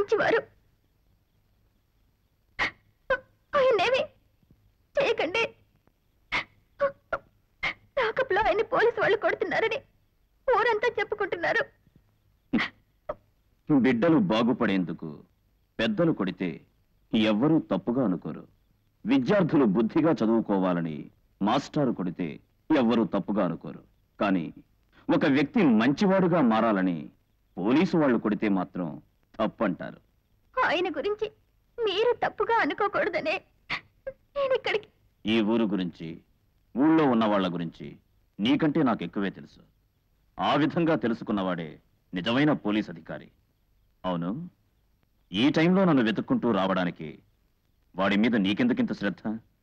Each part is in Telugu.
మంచివారు ఆయన్నేమి చేయకండి లాకప్లో ఆయన్ని పోలీసు వాళ్ళు కొడుతున్నారని ఊరంతా చెప్పుకుంటున్నారు బిడ్డలు బాగుపడేందుకు పెద్దలు కొడితే ఎవ్వరూ తప్పుగా అనుకోరు విద్యార్థులు బుద్ధిగా చదువుకోవాలని మాస్టారు కొడితే ఎవ్వరూ తప్పుగా అనుకోరు కానీ ఒక వ్యక్తి మంచివాడుగా మారాలని పోలీసు వాళ్ళు కొడితే మాత్రం తప్పంటారు ఆయన గురించి మీరు తప్పుగా అనుకోకూడదనే నేను ఇక్కడికి ఈ ఊరు గురించి ఊళ్ళో ఉన్న వాళ్ళ గురించి నీకంటే నాకు ఎక్కువే తెలుసు ఆ విధంగా తెలుసుకున్నవాడే నిజమైన పోలీస్ అధికారి అవును ఈ టైంలో నన్ను వెతుక్కుంటూ రావడానికి వాడి మీద నీకెందుకింత శ్రద్ధ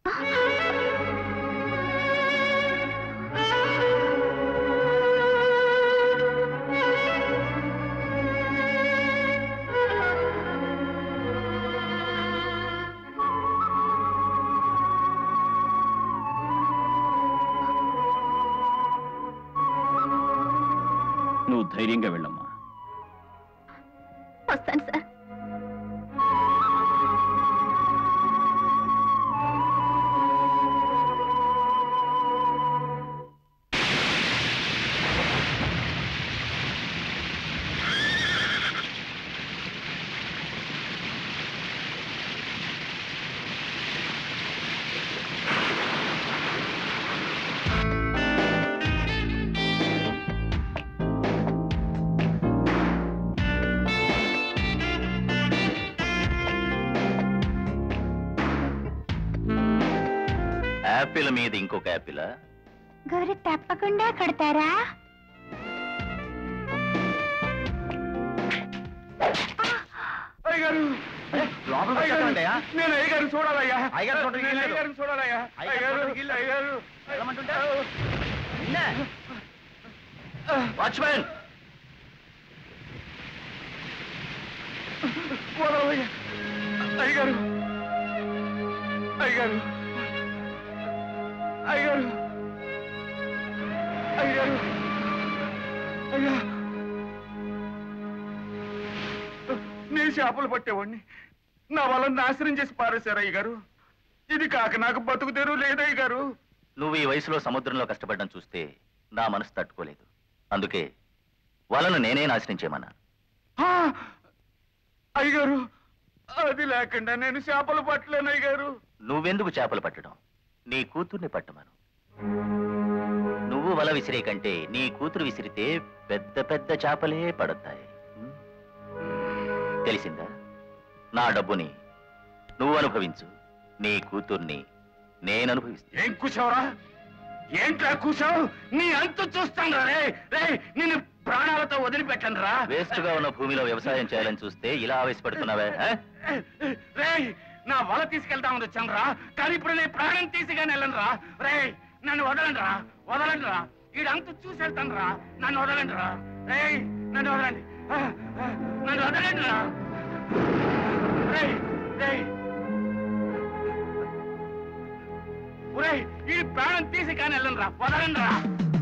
నువ్వు ధైర్యంగా వెళ్ళమ్మా వస్తాను సార్ యాపిల్ మీద ఇంకొక యాపిల్ గౌరీ తప్పకుండా కడతారా అయ్యగారు లోపల నేను అయ్యగారిని చూడాలయ్యా అయ్యగారు చూడడానికి నేను వీల్లేదు. అయ్యగారిని చూడాలయ్యా అయ్యగారు అయ్యగారు చూడడానికి వీల్లేదు. అయ్యగారు వెళ్ళమంటుంటే? వాచ్మెన్ వదలయ్యా అయ్యగారు అయ్యగారు అయ్యగారు అయ్యగారు అయ్యా నేను చేపలు పట్టేవాడిని నా వల్ల నాశనం చేసి పారేశారు అయ్యగారు ఇది కాక నాకు బతుకు తెరువు లేదయ్య గారు నువ్వు ఈ వయసులో సముద్రంలో కష్టపడడం చూస్తే నా మనసు తట్టుకోలేదు అందుకే వలను నేనే నాశనం చేయమన్నా అయ్యగారు అది లేకుండా నేను చేపలు పట్టలేను అయ్యగారు నువ్వెందుకు చేపలు పట్టడం నీ కూతుర్ని పట్టమను నువ్వు వల విసిరే కంటే నీ కూతురు విసిరితే పెద్ద పెద్ద చేపలే పడతాయి ఉం? తెలిసిందా నా డబ్బుని నువ్వు అనుభవించు నీ కూతుర్ని నేను అనుభవిస్తాను ఏం కూసావురా ఏంట్రా కూసావు నీ అంతు చూస్తాను రే రే నిన్ను ప్రాణాలతో వదిలిపెట్టను రా వేస్ట్ గా ఉన్న భూమిలో వ్యవసాయం చేయాలని చూస్తే ఇలా ఆవేశపడుతున్నావే ఆ? రే నా వల తీసుకెళ్తామని వచ్చాను రా కానీ ఇప్పుడు నేను ప్రాణం తీసిగానే వెళ్ళను రా రే నన్ను వదలండి రా వదలండి రా ఈడంతా చూసి వెళ్తాను రా నన్ను వదలండి రా రే నన్ను వదలండి ఆ, ఆ, నన్ను వదలండి రా రే రే ఒరే ఈ ప్రాణం తీసి కానీ వెళ్ళను రా వదలండి రా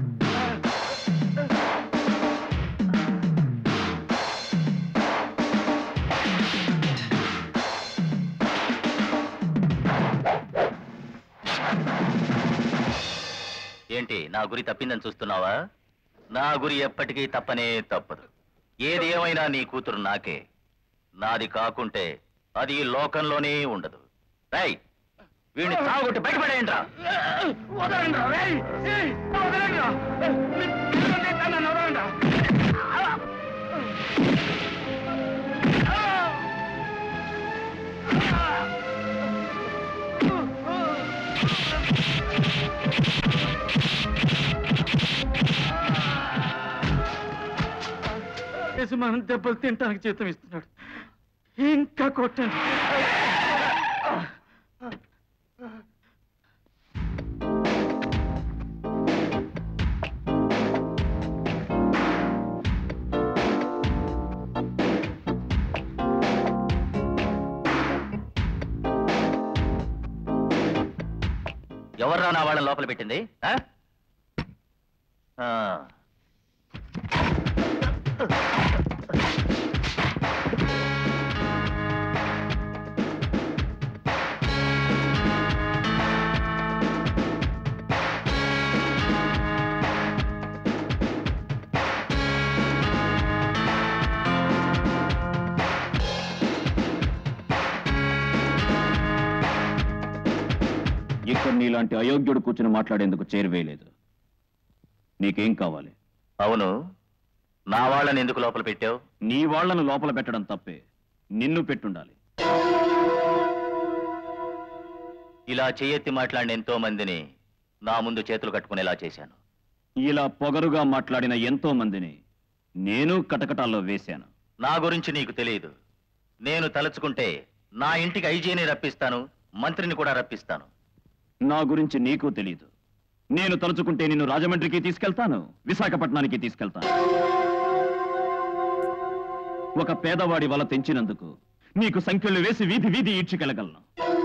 ఏంటి నా గురి తప్పిందని చూస్తున్నావా నా గురి ఎప్పటికీ తప్పనే తప్పదు ఏది ఏమైనా నీ కూతురు నాకే నాది కాకుంటే అది ఈ లోకంలోనే ఉండదు రై వీడిని తాగొట్టి బయటపడేయండి రా వదలండి రా రేయ్ ఏయ్, వదలండి రా మీరు తీస్తాను, నన్ను వదలండి రా యజమానం దెబ్బలు తినటానికి జీతం ఇస్తున్నాడు ఇంకా కొట్టండి ఎవర్రా నా వాళ్ళని లోపల పెట్టింది ఆ? ఆ. నీలాంటి అయోగ్యుడు కూర్చుని మాట్లాడేందుకు చేరువేయలేదు నీకేం కావాలి అవును నా వాళ్ళని ఎందుకు లోపల పెట్టావు నీ వాళ్లను లోపల పెట్టడం తప్పే నిన్ను పెట్టుండాలి ఇలా చెయ్యెత్తి మాట్లాడిన ఎంతో మందిని నా ముందు చేతులు కట్టుకునేలా చేశాను ఇలా పొగరుగా మాట్లాడిన ఎంతో మందిని నేను కటకటాల్లో వేశాను నా గురించి నీకు తెలియదు నేను తలుచుకుంటే నా ఇంటికి ఐజీని రప్పిస్తాను మంత్రిని కూడా రప్పిస్తాను నా గురించి నీకు తెలియదు నేను తలుచుకుంటే నిన్ను రాజమండ్రికి తీసుకెళ్తాను విశాఖపట్నానికి తీసుకెళ్తాను ఒక పేదవాడి వల తెంచినందుకు నీకు సంఖ్యలు వేసి వీధి వీధి ఈడ్చికెళ్ళగలను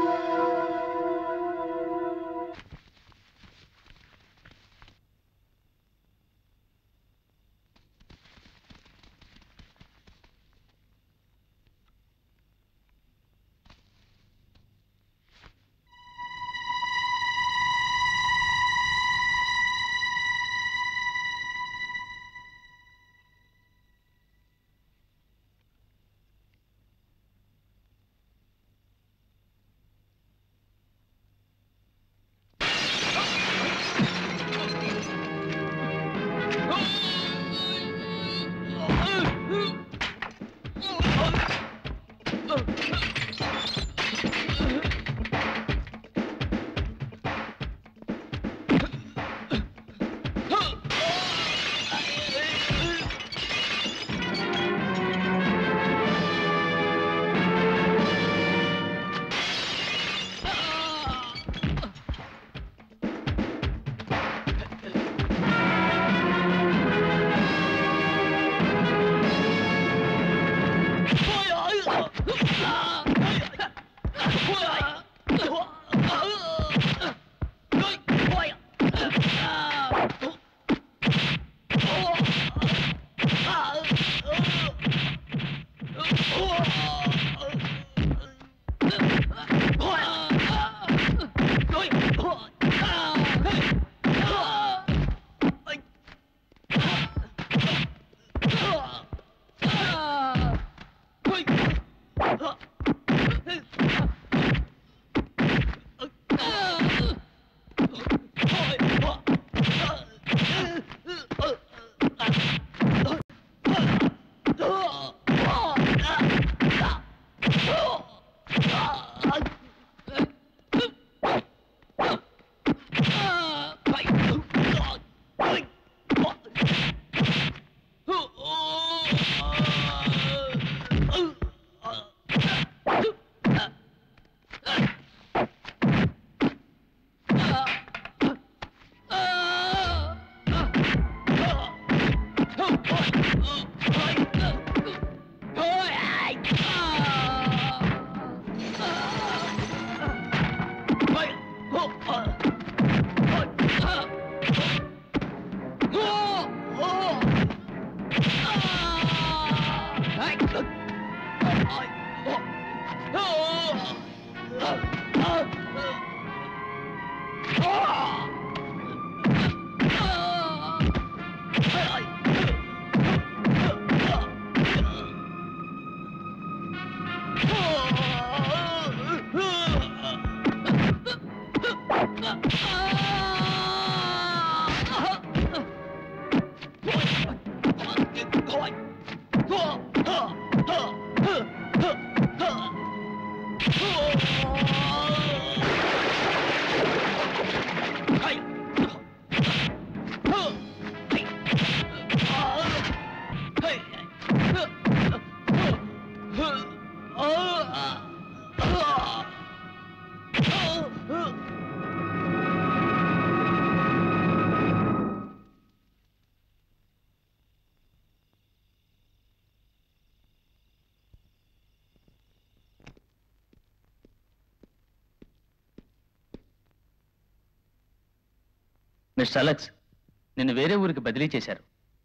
మిస్టర్ అలెక్స్ నిన్ను వేరే ఊరికి బదిలీ చేశారు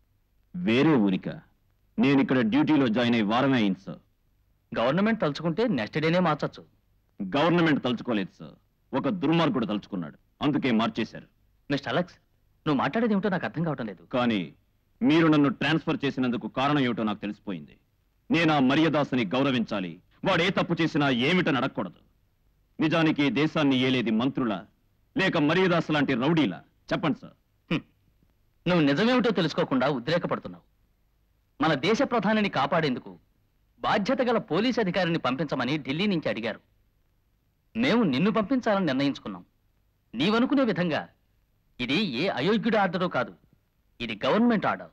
వేరే ఊరిక నేను ఇక్కడ డ్యూటీలో జాయిన్ అయ్యి వారమే అయింది సార్ గవర్నమెంట్ తలుచుకుంటే నెక్స్ట్ డేనే మార్చొచ్చు గవర్నమెంట్ తలుచుకోలేదు సార్ ఒక దుర్మార్గుడు తలుచుకున్నాడు అందుకే మార్చేశారు మిస్టర్ అలెక్స్ నువ్వు మాట్లాడేది ఏమిటో నాకు అర్థం కావటం లేదు కానీ మీరు నన్ను ట్రాన్స్ఫర్ చేసినందుకు కారణం ఏమిటో నాకు తెలిసిపోయింది నేను ఆ మర్యాదాసుని గౌరవించాలి వాడు ఏ తప్పు చేసినా ఏమిటని అడగకూడదు నిజానికి ఈ దేశాన్ని ఏలేది మంత్రుల లేక మరీదాస్ లాంటి రౌడీలా చెప్పండి సార్ హ్మ్. నువ్వు నిజమేమిటో తెలుసుకోకుండా ఉద్రేకపడుతున్నావు మన దేశ ప్రధానిని కాపాడేందుకు బాధ్యత గల పోలీస్ అధికారిని పంపించమని ఢిల్లీ నుంచి అడిగారు మేము నిన్ను పంపించాలని నిర్ణయించుకున్నాం నీవనుకునే విధంగా ఇది ఏ అయోగ్యుడి ఆర్డరు కాదు ఇది గవర్నమెంట్ ఆర్డర్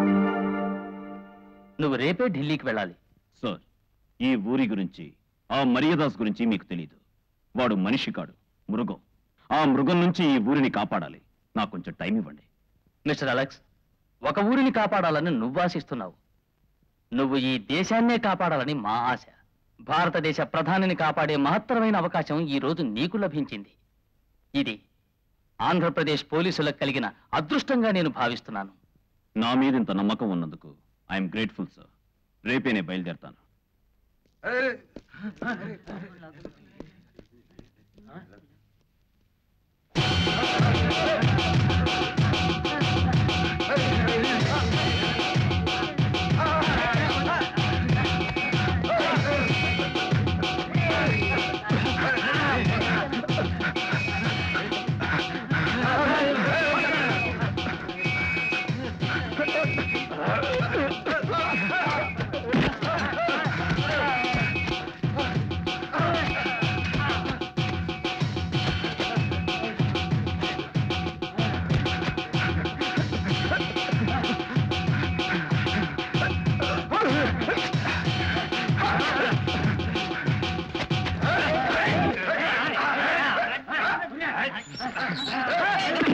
నువ్వు రేపే ఢిల్లీకి వెళ్ళాలి సార్ ఈ ఊరి గురించి ఆ మర్యాదాస్ గురించి మీకు తెలియదు వాడు మనిషి కాడు మృగం ఆ మృగం నుంచి ఈ ఊరిని కాపాడాలి నాకు కొంచెం టైం ఇవ్వండి మిస్టర్ అలెక్స్ ఒక ఊరిని కాపాడాలని నువ్వు ఆశిస్తున్నావు నువ్వు ఈ దేశాన్నే కాపాడాలని మా ఆశ భారతదేశ ప్రధానిని కాపాడే మహత్తరమైన అవకాశం ఈ రోజు నీకు లభించింది ఇది ఆంధ్రప్రదేశ్ పోలీసులకు కలిగిన అదృష్టంగా నేను భావిస్తున్నాను నా మీద ఇంత నమ్మకం ఉన్నందుకు ఐఎమ్ గ్రేట్ఫుల్ సార్ రేపే నేను బయలుదేరతాను Hey!